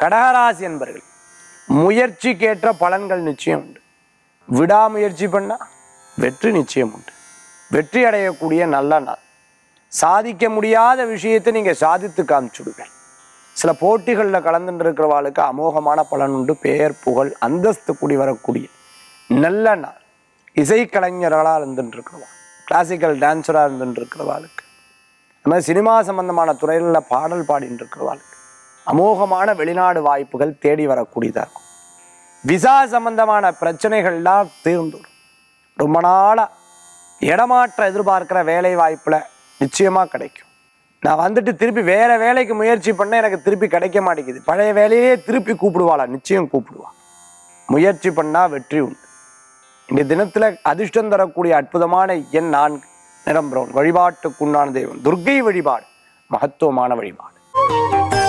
கடகராசி என்பர்கள் முயற்சிக்கேற்ற பலன்கள் நிச்சயம் உண்டு விடாமுயற்சி பண்ணா வெற்றி நிச்சயம் உண்டு வெற்றி அடையக்கூடிய நல்ல நாள் சாதிக்க முடியாத விஷயத்தை நீங்க சாதித்து காமிச்சுடுவேன் சில போட்டிகளில் கலந்துட்டு இருக்கிறவாளுக்கு அமோகமான பலன் உண்டு பெயர் புகழ் அந்தஸ்து கூடி வரக்கூடிய நல்ல நாள் இசைக்கலைஞர்களாக இருந்துட்டு இருக்கிறவா கிளாசிக்கல் டான்ஸராக இருந்துட்டு இருக்கிறவாளுக்கு அது மாதிரி சினிமா சம்பந்தமான துறைகளில் பாடல் பாடிட்டு இருக்கிறவாளுக்கு அமோகமான வெளிநாடு வாய்ப்புகள் தேடி வரக்கூடியதாக இருக்கும் விசா சம்பந்தமான பிரச்சனைகள்லாம் தீர்ந்துடும் ரொம்ப நாளாக இடமாற்றம் எதிர்பார்க்கிற வேலை வாய்ப்பில் நிச்சயமாக கிடைக்கும் நான் வந்துட்டு திருப்பி வேற வேலைக்கு முயற்சி பண்ண எனக்கு திருப்பி கிடைக்க மாட்டேங்குது பழைய வேலையே திருப்பி கூப்பிடுவாளா நிச்சயம் கூப்பிடுவா முயற்சி பண்ணா வெற்றி உண்டு இந்த தினத்துல அதிர்ஷ்டம் தரக்கூடிய அற்புதமான எண் நான்கு நிறம் பிரவுன் வழிபாட்டுக்குண்டான தெய்வம் துர்க்கை வழிபாடு மகத்துவமான வழிபாடு